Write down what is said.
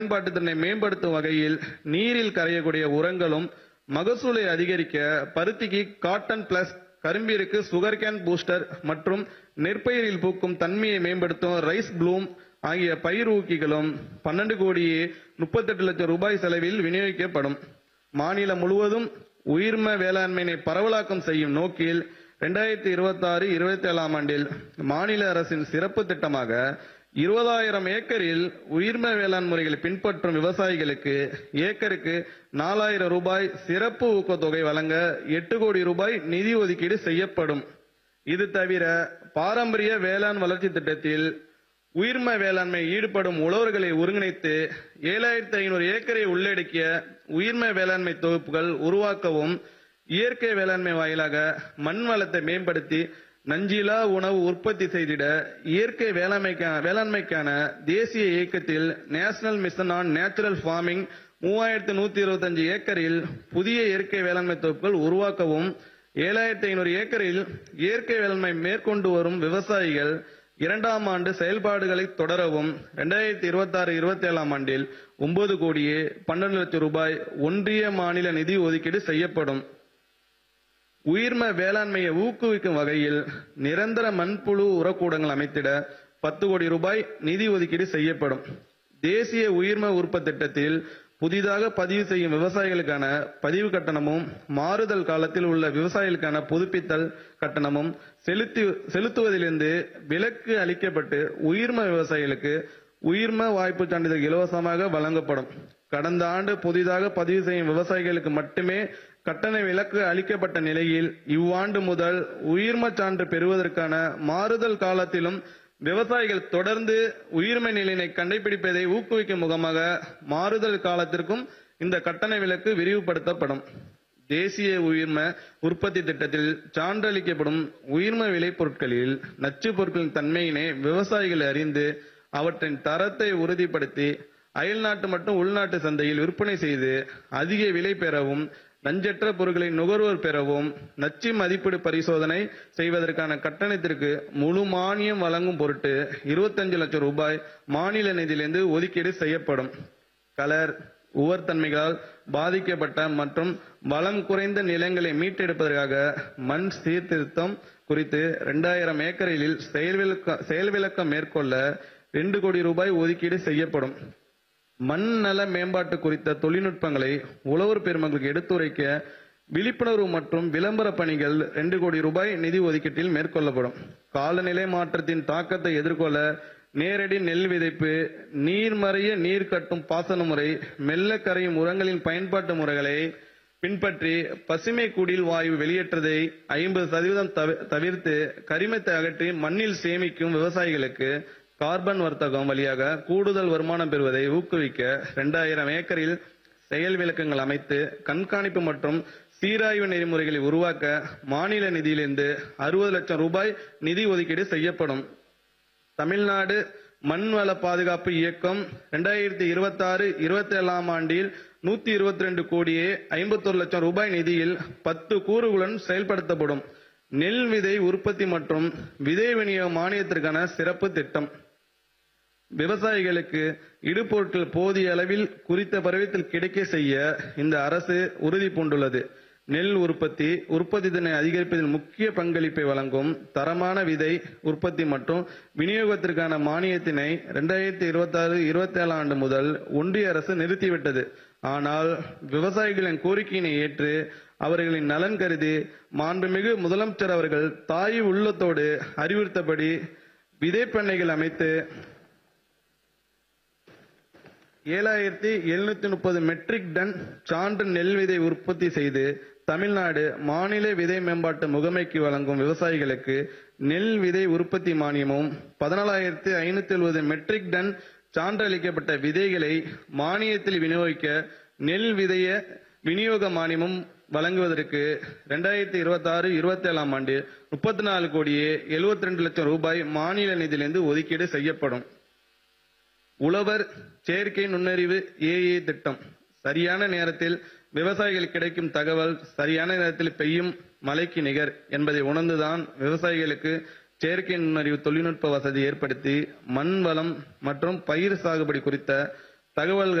பயன்பாட்டுத்திறனை மேம்படுத்தும் வகையில் நீரில் கரையக்கூடிய உரங்களும் மகசூலை அதிகரிக்க பருத்திக்கு காட்டன் பிளஸ் கரும்பிற்கு சுகர் கேன் பூஸ்டர் மற்றும் நெற்பயிரில் பூக்கும் தன்மையை மேம்படுத்தும் ரைஸ் ப்ளூம் ஆகிய பயிர் ஊக்கிகளும் பன்னெண்டு கோடியே முப்பத்தெட்டு லட்சம் ரூபாய் செலவில் விநியோகிக்கப்படும் மாநிலம் முழுவதும் உயிர்ம வேளாண்மையை பரவலாக்கம் செய்யும் நோக்கில் இரண்டாயிரத்தி இருபத்தி ஆறு இருபத்தி ஏழாம் ஆண்டில் மாநில அரசின் சிறப்பு திட்டமாக இருபதாயிரம் ஏக்கரில் உயிர்ம வேளாண் முறைகளை பின்பற்றும் விவசாயிகளுக்கு ஏக்கருக்கு நாலாயிரம் ரூபாய் சிறப்பு ஊக்கத்தொகை வழங்க எட்டு கோடி ரூபாய் நிதி ஒதுக்கீடு செய்யப்படும் இது தவிர பாரம்பரிய வேளாண் வளர்ச்சி திட்டத்தில் உயிர்ம வேளாண்மை ஈடுபடும் உழவர்களை ஒருங்கிணைத்து ஏழாயிரத்தி ஐநூறு ஏக்கரை உள்ளடக்கிய உயிர்ம வேளாண்மை தொகுப்புகள் உருவாக்கவும் இயற்கை வேளாண்மை வாயிலாக மண் வளத்தை மேம்படுத்தி நஞ்சிலா உணவு உற்பத்தி செய்திட இயற்கை வேளாண்மைக்கான வேளாண்மைக்கான தேசிய இயக்கத்தில் national mission on natural farming மூவாயிரத்து நூத்தி இருபத்தஞ்சு ஏக்கரில் புதிய இயற்கை வேளாண்மை தொகுப்புகள் உருவாக்கவும் ஏழாயிரத்தி ஐநூறு ஏக்கரில் இயற்கை வேளாண்மை மேற்கொண்டு வரும் விவசாயிகள் இரண்டாம் ஆண்டு செயல்பாடுகளை தொடரவும் இரண்டாயிரத்தி இருபத்தி ஆறு இருபத்தி ஏழாம் ஆண்டில் ஒன்பது கோடியே பன்னெண்டு லட்சம் ரூபாய் ஒன்றிய மாநில நிதி ஒதுக்கீடு செய்யப்படும் உயிர்ம வேளாண்மையை ஊக்குவிக்கும் வகையில் நிரந்தர மண்புழு உரக்கூடங்கள் அமைத்திட பத்து கோடி ரூபாய் நிதி ஒதுக்கீடு செய்யப்படும் தேசிய உயிர்ம உற்பத்தி திட்டத்தில் புதிதாக பதிவு செய்யும் விவசாயிகளுக்கான பதிவு கட்டணமும் மாறுதல் காலத்தில் உள்ள விவசாயிகளுக்கான புதுப்பித்தல் கட்டணமும் செலுத்தி செலுத்துவதிலிருந்து விலக்கு அளிக்கப்பட்டு உயிர்ம விவசாயிகளுக்கு உயிர்ம வாய்ப்பு சான்றிதழ் இலவசமாக வழங்கப்படும் கடந்த ஆண்டு புதிதாக பதிவு செய்யும் விவசாயிகளுக்கு மட்டுமே கட்டண விலக்கு அளிக்கப்பட்ட நிலையில் இவ்வாண்டு முதல் உயிர்ம சான்று பெறுவதற்கான மாறுதல் காலத்திலும் விவசாயிகள் தொடர்ந்து உயிர்மை நிலையினை கண்டுபிடிப்பதை ஊக்குவிக்கும் முகமாக மாறுதல் காலத்திற்கும் இந்த கட்டண விலக்கு விரிவுபடுத்தப்படும் தேசிய உயிர்ம உற்பத்தி திட்டத்தில் சான்றளிக்கப்படும் உயிர்ம விளைபொருட்களில் நச்சுப் பொருட்களின் தன்மையினை விவசாயிகள் அறிந்து அவற்றின் தரத்தை உறுதிப்படுத்தி அயல்நாட்டு மற்றும் உள்நாட்டு சந்தையில் விற்பனை செய்து அதிக விலை பெறவும் நஞ்சற்ற பொருட்களை நுகர்வோர் பெறவும் நச்சு மதிப்பீடு பரிசோதனை செய்வதற்கான கட்டணத்திற்கு முழு மானியம் வழங்கும் பொருட்டு இருபத்தஞ்சு லட்சம் ரூபாய் மாநில நிதியிலிருந்து ஒதுக்கீடு செய்யப்படும் கலர் உவர்த்தன்மைகளால் பாதிக்கப்பட்ட மற்றும் வளம் குறைந்த நிலங்களை மீட்டெடுப்பதற்காக மண் சீர்திருத்தம் குறித்து இரண்டாயிரம் ஏக்கரில் செயல்விளக்க செயல்விளக்கம் மேற்கொள்ள ரெண்டு கோடி ரூபாய் ஒதுக்கீடு செய்யப்படும் மண் நல மேம்பாட்டு குறித்த தொழில்நுட்பங்களை உழவர் பெருமக்களுக்கு எடுத்துரைக்க விழிப்புணர்வு மற்றும் விளம்பர பணிகள் ரெண்டு கோடி ரூபாய் நிதி ஒதுக்கீட்டில் மேற்கொள்ளப்படும் காலநிலை மாற்றத்தின் தாக்கத்தை எதிர்கொள்ள நேரடி நெல் விதைப்பு நீர்மறைய நீர் கட்டும் பாசன முறை மெல்ல கரையும் உரங்களின் பயன்பாட்டு முறைகளை பின்பற்றி பசுமை குடில் வாயு வெளியேற்றதை ஐம்பது சதவீதம் தவி- தவிர்த்து கரிமத்தை அகற்றி மண்ணில் சேமிக்கும் விவசாயிகளுக்கு கார்பன் வர்த்தகம் வழியாக கூடுதல் வருமானம் பெறுவதை ஊக்குவிக்க இரண்டாயிரம் ஏக்கரில் செயல் விளக்கங்கள் அமைத்து கண்காணிப்பு மற்றும் சீராய்வு நெறிமுறைகளை உருவாக்க மாநில நிதியிலிருந்து அறுபது லட்சம் ரூபாய் நிதி ஒதுக்கீடு செய்யப்படும் தமிழ்நாடு மண் வள பாதுகாப்பு இயக்கம் இரண்டாயிரத்தி இருபத்தி ஆறு இருபத்தி ஏழாம் ஆண்டில் நூத்தி இருபத்தி ரெண்டு கோடியே ஐம்பத்தொரு லட்சம் ரூபாய் நிதியில் பத்து கூறுகளுடன் செயல்படுத்தப்படும் நெல் விதை உற்பத்தி மற்றும் விதை விநியோக மானியத்திற்கான சிறப்பு திட்டம் விவசாயிகளுக்கு இடுபொருட்கள் போதிய அளவில் குறித்த பருவத்தில் கிடைக்க செய்ய இந்த அரசு உறுதி பூண்டுள்ளது நெல் உற்பத்தி உற்பத்தி திறனை அதிகரிப்பதில் முக்கிய பங்களிப்பை வழங்கும் தரமான விதை உற்பத்தி மற்றும் விநியோகத்திற்கான மானியத்தினை இரண்டாயிரத்தி இருபத்தி ஆறு இருபத்தி ஏழாம் ஆண்டு முதல் ஒன்றிய அரசு நிறுத்திவிட்டது ஆனால் விவசாயிகளின் கோரிக்கையினை ஏற்று அவர்களின் நலன் கருதி மாண்புமிகு முதலமைச்சர் அவர்கள் தாய் உள்ளத்தோடு அறிவுறுத்தபடி விதைப்பண்ணைகள் அமைத்து ஏழாயிரத்தி எழுநூத்தி முப்பது மெட்ரிக் டன் சான்று நெல் விதை உற்பத்தி செய்து தமிழ்நாடு மாநில விதை மேம்பாட்டு முகமைக்கு வழங்கும் விவசாயிகளுக்கு நெல் விதை உற்பத்தி மானியமும் பதினாலாயிரத்தி ஐநூத்தி எழுபது மெட்ரிக் டன் சான்றளிக்கப்பட்ட விதைகளை மானியத்தில் விநியோகிக்க நெல் விதைய விநியோக மானியமும் வழங்குவதற்கு இரண்டாயிரத்தி இருபத்தி ஆறு இருபத்தி ஏழாம் ஆண்டு முப்பத்தி நாலு கோடியே எழுபத்தி ரெண்டு லட்சம் ரூபாய் மாநில நிதியிலிருந்து ஒதுக்கீடு செய்யப்படும் உழவர் செயற்கை நுண்ணறிவு ஏஏ திட்டம் சரியான நேரத்தில் விவசாயிகள் கிடைக்கும் தகவல் சரியான நேரத்தில் பெய்யும் மழைக்கு நிகர் என்பதை உணர்ந்துதான் விவசாயிகளுக்கு செயற்கை நுண்ணறிவு தொழில்நுட்ப வசதி ஏற்படுத்தி மண் வளம் மற்றும் பயிர் சாகுபடி குறித்த தகவல்கள்